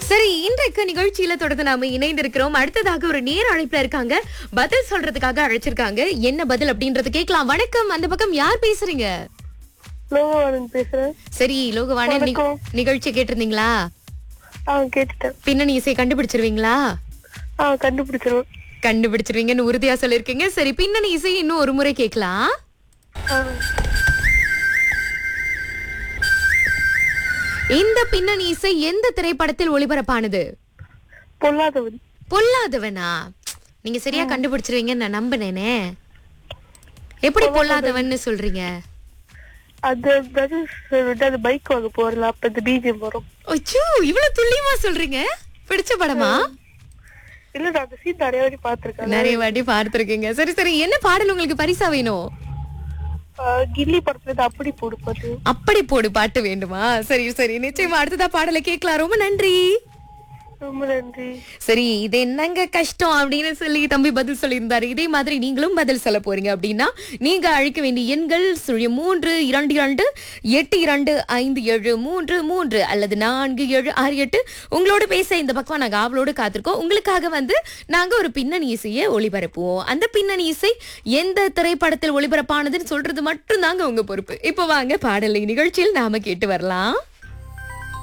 சரி இன்றைக்கு நிகழ்ச்சியில தொடர்ந்து நாம இணைந்திருக்கிறோம் அடுத்ததாக ஒரு நேர அழைப்புல இருக்காங்க பதில் சொல்றதுக்காக அழைச்சிருக்காங்க என்ன பதில் அப்படின்றது கேட்கலாம் வணக்கம் அந்த பக்கம் யார் பேசுறீங்க லோகவாணன் பேசுறேன் சரி லோகவாணி நி- வணக்கம். நிகழ்ச்சி கேட்டிருந்தீங்களா ஆ கேட்டுட்டேன் பின்னணி இசை கண்டுபிடிச்சிருவீங்களா ஆ கண்டுபிடிச்சிருவேன் கண்டுபிடிச்சிருவீங்கன்னு உறுதியா சொல்லிருக்கீங்க சரி பின்னணி இசை இன்னும் ஒரு முறை கேட்கலாம் ஆ, இந்த பின்னணி இசை எந்த திரைப்படத்தில் ஒளிபரப்பானது பொல்லாதவன் பொல்லாதவனா நீங்க சரியா கண்டுபிடிச்சிருவீங்கன்னு நான் நம்பினேனே எப்படி பொல்லாதவன்னு சொல்றீங்க அது பிரதர்ஸ் விட்டு அது பைக் வாங்க போறல அப்ப இந்த பிஜிஎம் வரும் அச்சோ இவ்வளவு துல்லியமா சொல்றீங்க பிடிச்ச படமா இல்ல நான் அந்த சீன் நிறைய வாட்டி பாத்திருக்கேன் நிறைய வாட்டி பார்த்திருக்கீங்க சரி சரி என்ன பாடல் உங்களுக்கு பரிசா வேணும் கில்லி படத்துல இருந்து அப்படி போடு பாட்டு அப்படி போடு பாட்டு வேண்டுமா சரி சரி நிச்சயமா அடுத்ததா பாடலை கேட்கலாம் ரொம்ப நன்றி ரொம்ப நன்றி சரி இது என்னங்க கஷ்டம் அப்படின்னு சொல்லி தம்பி பதில் சொல்லியிருந்தாரு இதே மாதிரி நீங்களும் பதில் சொல்ல போறீங்க அப்படின்னா நீங்க அழைக்க வேண்டிய எண்கள் சுழியம் மூன்று இரண்டு இரண்டு எட்டு இரண்டு ஐந்து ஏழு மூன்று மூன்று அல்லது நான்கு ஏழு ஆறு எட்டு உங்களோட பேச இந்த பக்கம் நாங்க ஆவலோடு காத்திருக்கோம் உங்களுக்காக வந்து நாங்க ஒரு பின்னணி இசையை ஒளிபரப்புவோம் அந்த பின்னணி இசை எந்த திரைப்படத்தில் ஒளிபரப்பானதுன்னு சொல்றது மட்டும் தாங்க உங்க பொறுப்பு இப்போ வாங்க பாடலை நிகழ்ச்சியில் நாம கேட்டு வரலாம்